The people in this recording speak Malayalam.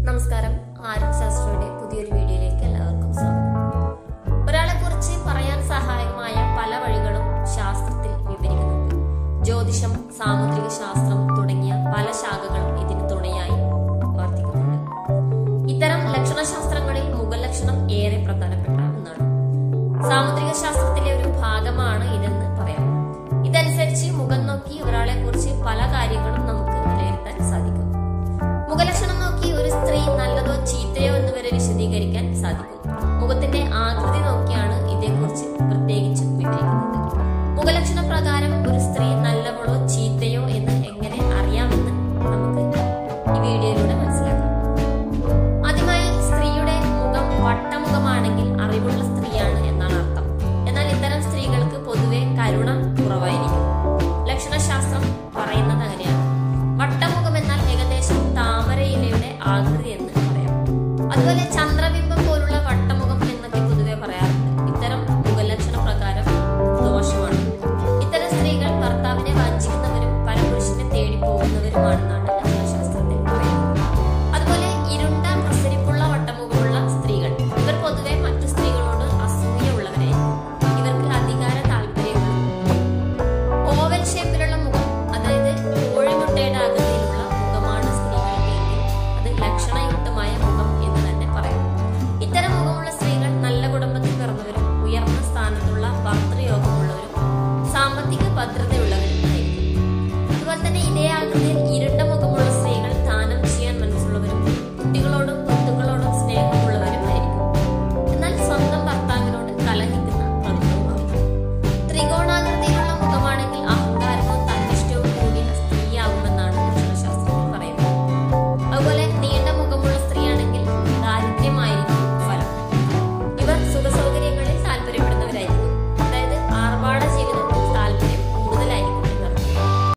നമസ്കാരം ആരോഗ്യശാസ്ത്രയുടെ പുതിയൊരു വീഡിയോയിലേക്ക് എല്ലാവർക്കും സ്വാഗതം ഒരാളെ കുറിച്ച് പറയാൻ സഹായകമായ പല വഴികളും ശാസ്ത്രത്തിൽ വിവരിക്കുന്നുണ്ട് ജ്യോതിഷം സാമുദ്രിക ശാസ്ത്രം തുടങ്ങിയ പല ശാഖകളും ഇതിന് തുണയായി വർത്തിക്കുന്നുണ്ട് ഇത്തരം ലക്ഷണശാസ്ത്രങ്ങളിൽ മുഖലക്ഷണം ഏറെ പ്രധാനപ്പെട്ട ഒന്നാണ് സാമുദ്രിക ശാസ്ത്രത്തിലെ ഒരു ഭാഗമാണ് ഇതെന്ന് പറയാം ഇതനുസരിച്ച് മുഖം നോക്കി ഒരാളെ കുറിച്ച് പല കാര്യങ്ങളും നമുക്ക് വിലയിരുത്താൻ സാധിക്കും മുഖലക്ഷണം നോക്കി ഒരു സ്ത്രീ നല്ലതോ ചീത്തയോ എന്ന് വരെ വിശദീകരിക്കാൻ സാധിക്കും മുഖത്തിന്റെ ആകൃതി നോക്കിയാണ് ഇതേക്കുറിച്ച് പ്രത്യേകിച്ചും വിവരിക്കുന്നത് മുഖലക്ഷണ പ്രകാരം ഒരു സ്ത്രീ നല്ലവളോ ചീത്തയോ എന്ന് എങ്ങനെ അറിയാമെന്ന് നമുക്ക് ഈ വീഡിയോയിലൂടെ മനസ്സിലാക്കാം ആദ്യമായി സ്ത്രീയുടെ മുഖം വട്ടമുഖമാണെങ്കിൽ അറിവുള്ള സ്ത്രീയാണ് എന്നാണ് അർത്ഥം എന്നാൽ ഇത്തരം സ്ത്രീകൾക്ക് പൊതുവെ കരുണ കുറവായിരിക്കും ലക്ഷണശാസ്ത്രം പറയുന്നത് അങ്ങനെയാണ് വട്ടമുഖം എന്നാൽ ഏകദേശം താമരയിലയുടെ ആകൃതി എന്ന് പറയാം അതുപോലെ ചന്ദ്ര